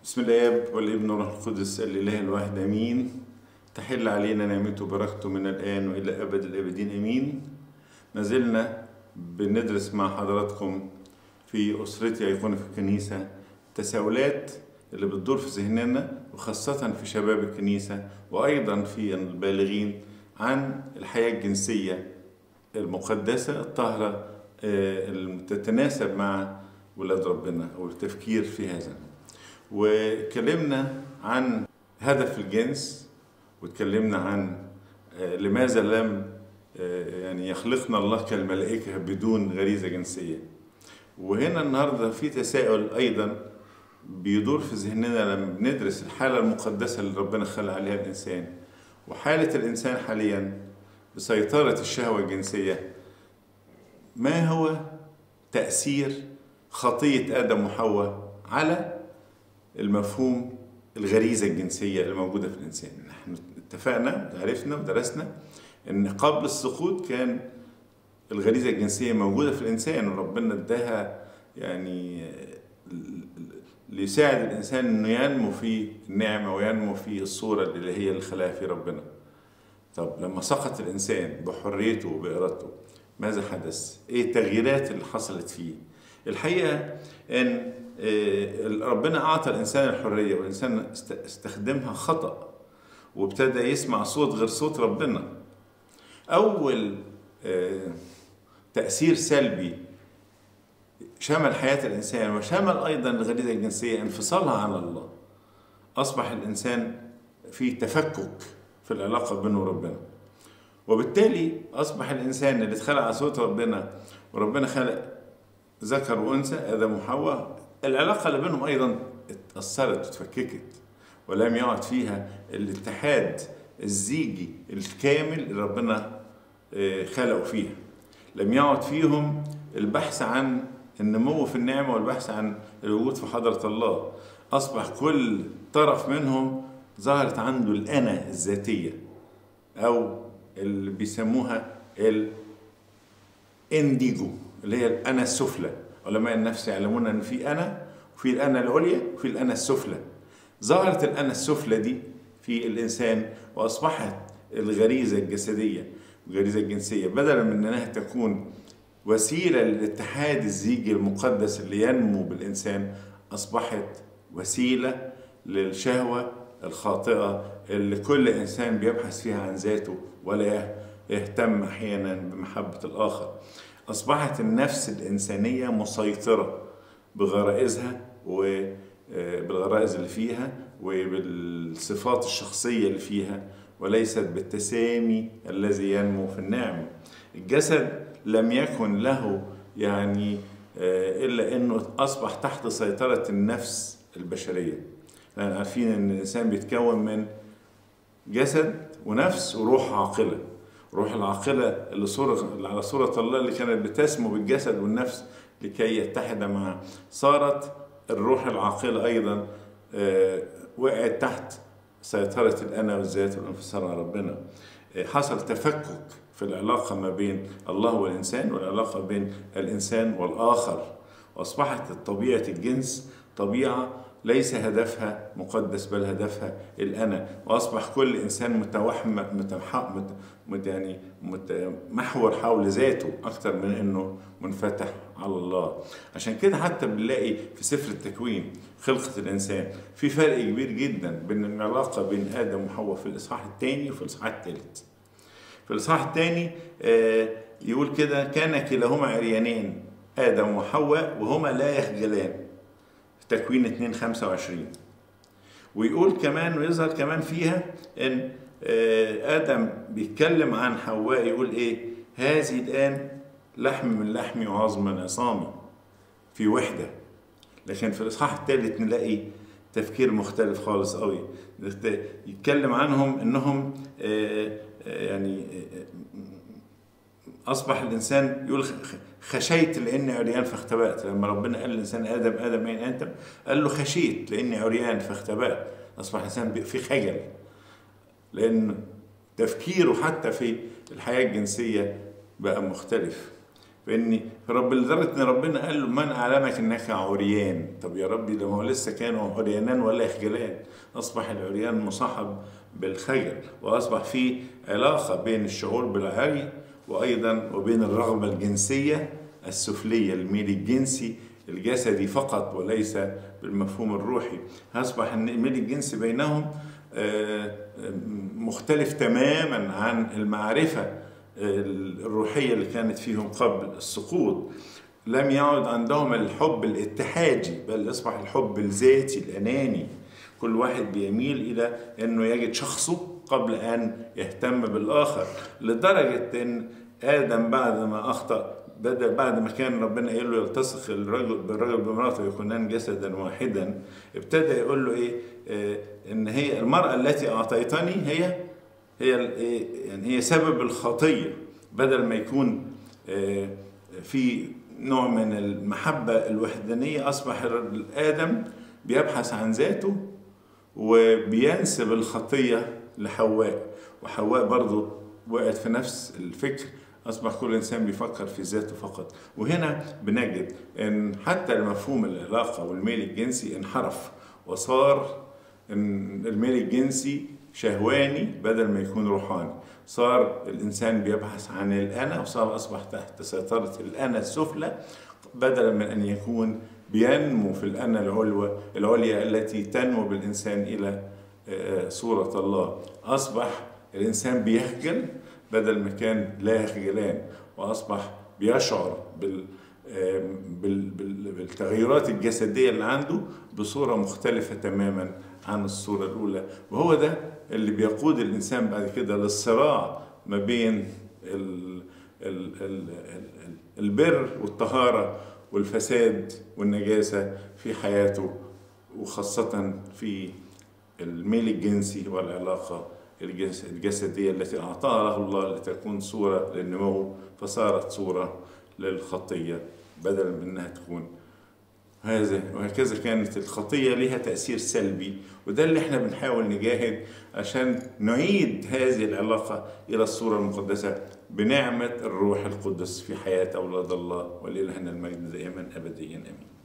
بسم الاب والابن والروح القدس الاله الواحد امين تحل علينا نعمته وبركته من الان والى ابد الابدين امين ما زلنا بندرس مع حضراتكم في اسرتي ايقونه في الكنيسه التساؤلات اللي بتدور في ذهننا وخاصه في شباب الكنيسه وايضا في البالغين عن الحياه الجنسيه المقدسه الطاهره آه، اللي تتناسب مع ولاد ربنا او التفكير في هذا واتكلمنا عن هدف الجنس واتكلمنا عن آه، لماذا لم آه، يعني يخلقنا الله كالملائكة بدون غريزة جنسية وهنا النهاردة في تساؤل أيضا بيدور في ذهننا لما بندرس الحالة المقدسة اللي ربنا خلق عليها الإنسان وحالة الإنسان حاليا بسيطرة الشهوة الجنسية ما هو تأثير خطية آدم وحواء على المفهوم الغريزة الجنسية اللي موجودة في الإنسان نحن اتفقنا عرفنا ودرسنا إن قبل السقوط كان الغريزة الجنسية موجودة في الإنسان وربنا اداها يعني ليساعد الإنسان إنه ينمو في النعمة وينمو في الصورة اللي هي اللي خلقها في ربنا طب لما سقط الإنسان بحريته وبإرادته ماذا حدث؟ إيه التغييرات اللي حصلت فيه؟ الحقيقة إن آه، ربنا أعطى الإنسان الحرية والإنسان است- استخدمها خطأ وابتدى يسمع صوت غير صوت ربنا أول آه، تأثير سلبي شمل حياة الإنسان وشمل أيضا الغريزة الجنسية انفصالها عن الله أصبح الإنسان في تفكك في العلاقة بينه وربنا وبالتالي أصبح الإنسان اللي اتخلق على صوت ربنا وربنا خلق ذكر وأنثى آدم وحواء العلاقة اللي بينهم أيضا اتأثرت واتفككت ولم يعد فيها الاتحاد الزيجي الكامل اللي ربنا آه، خلقه فيها لم يعد فيهم البحث عن النمو في النعمة والبحث عن الوجود في حضرة الله أصبح كل طرف منهم ظهرت عنده الأنا الذاتية أو اللي بيسموها الانديجو اللي هي الأنا السفلى علماء النفس يعلمون أن في أنا وفي الأنا العليا وفي الأنا السفلى ظهرت الأنا السفلى دي في الإنسان وأصبحت الغريزة الجسدية والغريزة الجنسية بدلا من أنها تكون وسيلة للاتحاد الزيجي المقدس اللي ينمو بالإنسان أصبحت وسيلة للشهوة الخاطئة اللي كل إنسان بيبحث فيها عن ذاته ولا يهتم أحيانا بمحبة الآخر أصبحت النفس الإنسانية مسيطرة بغرائزها وبالغرائز اللي فيها وبالصفات الشخصية اللي فيها وليست بالتسامي الذي ينمو في النعمة الجسد لم يكن له يعني آه، إلا أنه أصبح تحت سيطرة النفس البشرية لأن عارفين أن الإنسان بيتكون من جسد ونفس وروح عاقلة روح العاقلة اللي, صورة اللي على صورة الله اللي كانت بتسمو بالجسد والنفس لكي يتحد معه صارت الروح العاقلة أيضا آه، وقعت تحت سيطرة الأنا والذات والانفصال عن ربنا آه، حصل تفكك في العلاقة ما بين الله والإنسان والعلاقة بين الإنسان والآخر وأصبحت طبيعة الجنس طبيعة ليس هدفها مقدس بل هدفها الأنا وأصبح كل إنسان متوحم متمح مت مت يعني مت محور حول ذاته أكتر من إنه منفتح على الله عشان كده حتى بنلاقي في سفر التكوين خلقة الإنسان في فرق كبير جدا بين العلاقة بين آدم وحواء في الإصحاح الثاني وفي الإصحاح الثالث في الإصحاح الثاني آه، يقول كده كان كلاهما عريانين آدم وحواء وهما لا يخجلان في تكوين 2 25 ويقول كمان ويظهر كمان فيها ان آه، ادم بيتكلم عن حواء يقول ايه هذه الان لحم من لحمي وعظم من عظامي في وحده لكن في الاصحاح الثالث نلاقي تفكير مختلف خالص قوي يتكلم عنهم انهم آه، آه، يعني آه، اصبح الانسان يقول خ- خشيت لاني عريان فاختبأت لما ربنا قال للانسان ادم ادم اين انت قال له خشيت لاني عريان فاختبأت اصبح الانسان بي- في خجل لان تفكيره حتى في الحياه الجنسيه بقى مختلف فاني رب لدرجه ان ربنا قال له من اعلمك انك عريان طب يا ربي ده ما هو لسه كانوا عريانان ولا يخجلان اصبح العريان مصاحب بالخجل واصبح في علاقه بين الشعور بالعري وايضا وبين الرغبه الجنسيه السفليه الميل الجنسي الجسدي فقط وليس بالمفهوم الروحي اصبح الميل الجنسي بينهم مختلف تماما عن المعرفه الروحيه اللي كانت فيهم قبل السقوط لم يعد عندهم الحب الاتحادي بل اصبح الحب الذاتي الاناني كل واحد بيميل الى انه يجد شخصه قبل ان يهتم بالاخر لدرجه ان ادم بعد ما اخطا بدا بعد ما كان ربنا قال له يلتصق الرجل بالرجل بمراته يكونان جسدا واحدا ابتدى يقول له ايه آه ان هي المراه التي اعطيتني هي هي يعني هي سبب الخطيه بدل ما يكون آه في نوع من المحبه الوحدانيه اصبح ادم بيبحث عن ذاته وبينسب الخطيه لحواء وحواء برضه وقعت في نفس الفكر أصبح كل إنسان بيفكر في ذاته فقط وهنا بنجد أن حتى المفهوم العلاقة والميل الجنسي انحرف وصار إن الميل الجنسي شهواني بدل ما يكون روحاني صار الإنسان بيبحث عن الأنا وصار أصبح تحت سيطرة الأنا السفلى بدلا من أن يكون بينمو في الأنا العلوى العليا التي تنمو بالإنسان إلى صورة الله أصبح الإنسان بيخجل بدل ما كان لا خجلان واصبح بيشعر بال بالتغيرات الجسديه اللي عنده بصوره مختلفه تماما عن الصوره الاولى وهو ده اللي بيقود الانسان بعد كده للصراع ما بين ال ال ال البر والطهاره والفساد والنجاسه في حياته وخاصه في الميل الجنسي والعلاقه الجسدية التي أعطاها له الله لتكون صورة للنمو فصارت صورة للخطية بدلا من أنها تكون هذا وهكذا كانت الخطية لها تأثير سلبي وده اللي احنا بنحاول نجاهد عشان نعيد هذه العلاقة إلى الصورة المقدسة بنعمة الروح القدس في حياة أولاد الله ولإلهنا المجد دائما أبديا آمين